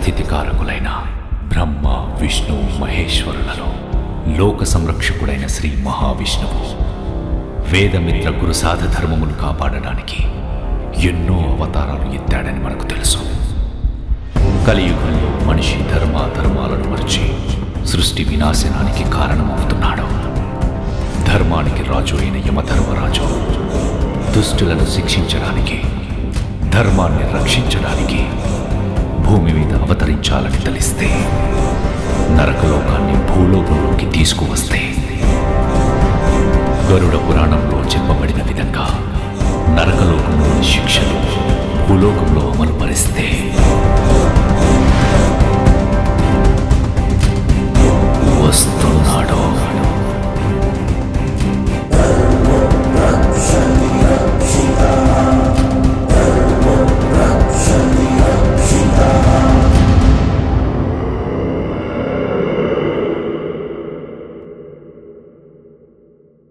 స్థితికారకులైన బ్రహ్మ విష్ణు మహేశ్వరులలో లోక సంరక్షకుడైన శ్రీ మహావిష్ణువు వేదమిత్ర గురుసాధ ధర్మములు కాపాడడానికి ఎన్నో అవతారాలు ఎత్తాడని మనకు తెలుసు కలియుగంలో మనిషి ధర్మ ధర్మాలను మరిచి సృష్టి వినాశనానికి కారణమవుతున్నాడు ధర్మానికి రాజు అయిన యమధర్మరాజు దుష్టులను శిక్షించడానికి ధర్మాన్ని రక్షించడానికి భూమి మీద అవతరించాలని తలిస్తే నరకలోకాన్ని భూలోకంలోకి తీసుకువస్తే గరుడ పురాణంలో చెప్పబడిన విధంగా నరకలోకంలోని శిక్షలు భూలోకంలో అమలు పరిస్తే వస్తున్నాడు